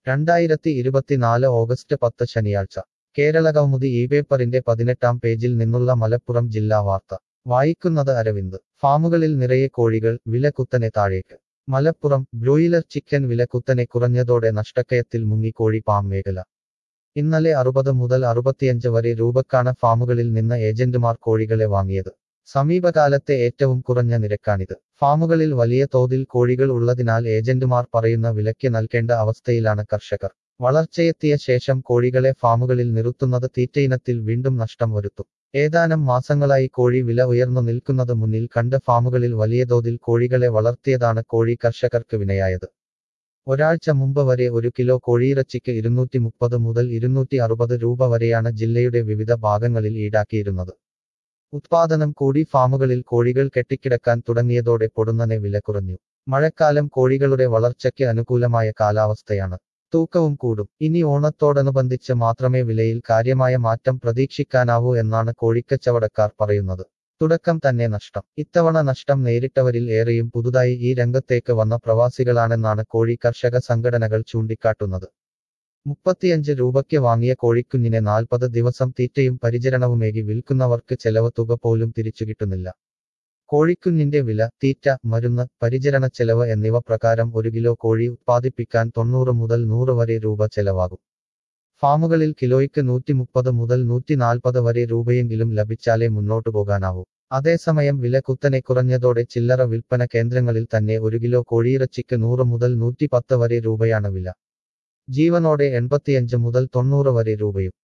രണ്ടായിരത്തി ഇരുപത്തിനാല് ഓഗസ്റ്റ് പത്ത് ശനിയാഴ്ച കേരള കൗമുദി ഈ പേപ്പറിന്റെ പതിനെട്ടാം പേജിൽ നിന്നുള്ള മലപ്പുറം ജില്ലാ വാർത്ത വായിക്കുന്നത് അരവിന്ദ് ഫാമുകളിൽ നിറയെ കോഴികൾ വില കുത്തനെ താഴേക്ക് മലപ്പുറം ബ്രോയിലർ ചിക്കൻ വില കുത്തനെ കുറഞ്ഞതോടെ നഷ്ടക്കയത്തിൽ മുങ്ങി കോഴി ഫാം മേഖല ഇന്നലെ അറുപത് മുതൽ അറുപത്തിയഞ്ച് വരെ രൂപക്കാണ് ഫാമുകളിൽ നിന്ന് ഏജന്റുമാർ കോഴികളെ വാങ്ങിയത് സമീപകാലത്തെ ഏറ്റവും കുറഞ്ഞ നിരക്കാണിത് ഫാമുകളിൽ വലിയ തോതിൽ കോഴികൾ ഉള്ളതിനാൽ ഏജന്റുമാർ പറയുന്ന വിലയ്ക്ക് നൽകേണ്ട അവസ്ഥയിലാണ് കർഷകർ വളർച്ചയെത്തിയ ശേഷം കോഴികളെ ഫാമുകളിൽ നിർത്തുന്നത് തീറ്റയിനത്തിൽ വീണ്ടും നഷ്ടം വരുത്തും ഏതാനും മാസങ്ങളായി കോഴി വില ഉയർന്നു നിൽക്കുന്നത് മുന്നിൽ കണ്ട് ഫാമുകളിൽ വലിയ തോതിൽ കോഴികളെ വളർത്തിയതാണ് കോഴി കർഷകർക്ക് വിനയായത് ഒരാഴ്ച മുമ്പ് വരെ ഒരു കിലോ കോഴിയിറച്ചിക്ക് ഇരുന്നൂറ്റി മുപ്പത് മുതൽ ഇരുന്നൂറ്റി അറുപത് രൂപ വരെയാണ് ജില്ലയുടെ വിവിധ ഭാഗങ്ങളിൽ ഈടാക്കിയിരുന്നത് ഉത്പാദനം കൂടി ഫാമുകളിൽ കോഴികൾ കെട്ടിക്കിടക്കാൻ തുടങ്ങിയതോടെ പൊടുന്നനെ വില കുറഞ്ഞു മഴക്കാലം കോഴികളുടെ വളർച്ചയ്ക്ക് അനുകൂലമായ കാലാവസ്ഥയാണ് തൂക്കവും കൂടും ഇനി ഓണത്തോടനുബന്ധിച്ച് മാത്രമേ വിലയിൽ കാര്യമായ മാറ്റം പ്രതീക്ഷിക്കാനാവൂ എന്നാണ് കോഴിക്കച്ചവടക്കാർ പറയുന്നത് തുടക്കം തന്നെ നഷ്ടം ഇത്തവണ നഷ്ടം നേരിട്ടവരിൽ ഏറെയും പുതുതായി ഈ രംഗത്തേക്ക് വന്ന പ്രവാസികളാണെന്നാണ് കോഴി കർഷക സംഘടനകൾ ചൂണ്ടിക്കാട്ടുന്നത് മുപ്പത്തിയഞ്ച് രൂപയ്ക്ക് വാങ്ങിയ കോഴിക്കുഞ്ഞിനെ നാൽപ്പത് ദിവസം തീറ്റയും പരിചരണവുമേകി വിൽക്കുന്നവർക്ക് ചെലവ് തുക പോലും തിരിച്ചു കിട്ടുന്നില്ല കോഴിക്കുഞ്ഞിന്റെ വില തീറ്റ മരുന്ന് പരിചരണ ചെലവ് എന്നിവ പ്രകാരം ഒരു കിലോ കോഴി ഉത്പാദിപ്പിക്കാൻ തൊണ്ണൂറ് മുതൽ നൂറ് വരെ രൂപ ചെലവാകും ഫാമുകളിൽ കിലോയ്ക്ക് നൂറ്റി മുപ്പത് മുതൽ നൂറ്റി നാൽപ്പത് വരെ രൂപയെങ്കിലും ലഭിച്ചാലേ മുന്നോട്ടു പോകാനാവൂ അതേസമയം വില കുത്തനെ കുറഞ്ഞതോടെ ചില്ലറ വിൽപ്പന കേന്ദ്രങ്ങളിൽ തന്നെ ഒരു കിലോ കോഴിയിറച്ചിക്ക് നൂറ് മുതൽ നൂറ്റി പത്ത് വരെ രൂപയാണ് വില ജീവനോടെ എൺപത്തിയഞ്ച് മുതൽ തൊണ്ണൂറ് വരെ രൂപയും